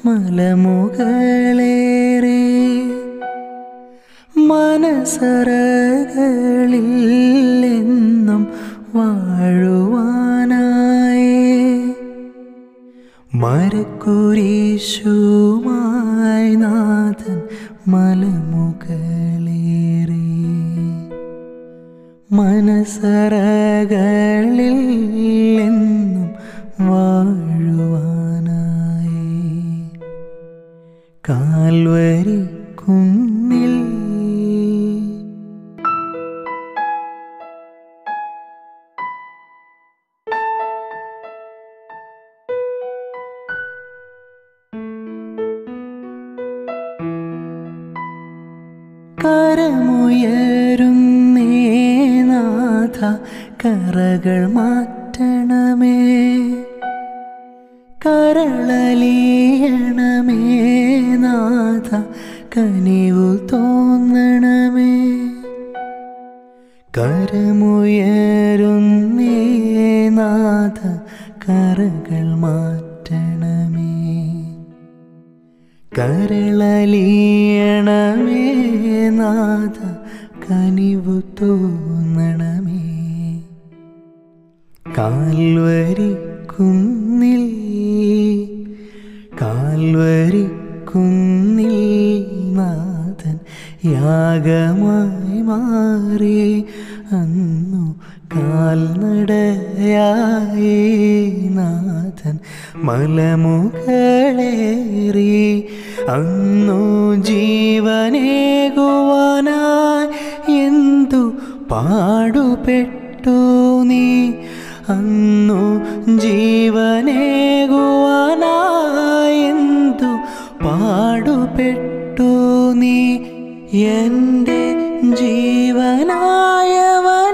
മലമുകളേറെ മനസറകളിൽ എന്നും വാഴുവാനായി മരക്കുരീശുമായി നാഥൻ മലമുകളേറെ മനസറകളിൽ എന്നും വാഴുവാനായി കാൽവരി കുന്നിൽ കരമുയരുന്നേ നാഥ കറകൾ മാറ്റണമേ കരളലിയണമേ നാഥ കനിവു തോന്നണമേ കരമുയരുന്നേ നാഥ കറകൾ മാറ്റണമേ കരളലിയണമേ നാഥ കനിവു തോന്നണമേ കാൽവരി കുന്നിൽ കാൽവരി കുന്നിൽ നാഥൻ യാഗമായി മാറി അന്നു കാൽനടയായി നാഥൻ മലമുകളേറി അന്നു ജീവനേകുവാനായി എന്തു പാടുപെട്ടു നീ അന്നു ജീവനേകുവാനായി എന്തു പാടുപെട്ടു നീ എൻ്റെ ജീവനായവ